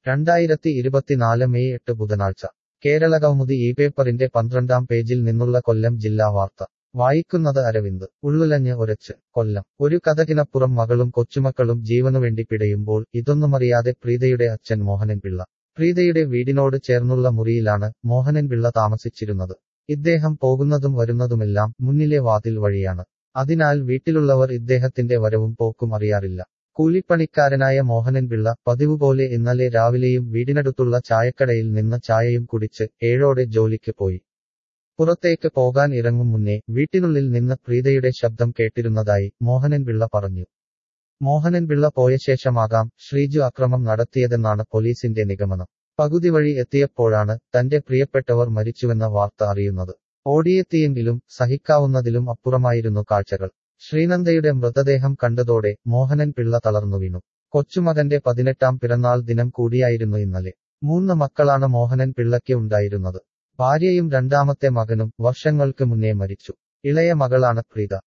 രണ്ടായിരത്തി ഇരുപത്തിനാല് മെയ് എട്ട് ബുധനാഴ്ച കേരളകൗമുദി ഈ പേപ്പറിന്റെ പന്ത്രണ്ടാം പേജിൽ നിന്നുള്ള കൊല്ലം ജില്ലാ വാർത്ത വായിക്കുന്നത് അരവിന്ദ് ഉള്ളുലഞ്ഞ് ഒരച്ച് കൊല്ലം ഒരു കഥകിനപ്പുറം മകളും കൊച്ചുമക്കളും ജീവനുവേണ്ടി പിടയുമ്പോൾ ഇതൊന്നുമറിയാതെ പ്രീതയുടെ അച്ഛൻ മോഹനൻ പിള്ള പ്രീതയുടെ വീടിനോട് ചേർന്നുള്ള മുറിയിലാണ് മോഹനൻ പിള്ള താമസിച്ചിരുന്നത് ഇദ്ദേഹം പോകുന്നതും വരുന്നതുമെല്ലാം മുന്നിലെ വാതിൽ വഴിയാണ് അതിനാൽ വീട്ടിലുള്ളവർ ഇദ്ദേഹത്തിന്റെ വരവും പോക്കും അറിയാറില്ല കൂലിപ്പണിക്കാരനായ മോഹനൻ പിള്ള പതിവുപോലെ ഇന്നലെ രാവിലെയും വീടിനടുത്തുള്ള ചായക്കടയിൽ നിന്ന് ചായയും കുടിച്ച് ഏഴോടെ ജോലിക്ക് പോയി പുറത്തേക്ക് പോകാൻ ഇറങ്ങും മുന്നേ വീട്ടിനുള്ളിൽ നിന്ന് പ്രീതയുടെ ശബ്ദം കേട്ടിരുന്നതായി മോഹനൻ പിള്ള പറഞ്ഞു മോഹനൻ പിള്ള പോയ ശേഷമാകാം ശ്രീജു അക്രമം നടത്തിയതെന്നാണ് പോലീസിന്റെ നിഗമനം പകുതി വഴി എത്തിയപ്പോഴാണ് തന്റെ പ്രിയപ്പെട്ടവർ മരിച്ചുവെന്ന വാർത്ത അറിയുന്നത് ഓടിയെത്തിയെങ്കിലും സഹിക്കാവുന്നതിലും അപ്പുറമായിരുന്നു കാഴ്ചകൾ ശ്രീനന്ദയുടെ മൃതദേഹം കണ്ടതോടെ മോഹനൻ പിള്ള തളർന്നു വീണു കൊച്ചുമകന്റെ പതിനെട്ടാം പിറന്നാൾ ദിനം കൂടിയായിരുന്നു ഇന്നലെ മൂന്ന് മക്കളാണ് മോഹനൻ പിള്ളയ്ക്ക് ഉണ്ടായിരുന്നത് ഭാര്യയും രണ്ടാമത്തെ മകനും വർഷങ്ങൾക്ക് മുന്നേ മരിച്ചു ഇളയ മകളാണ് പ്രീത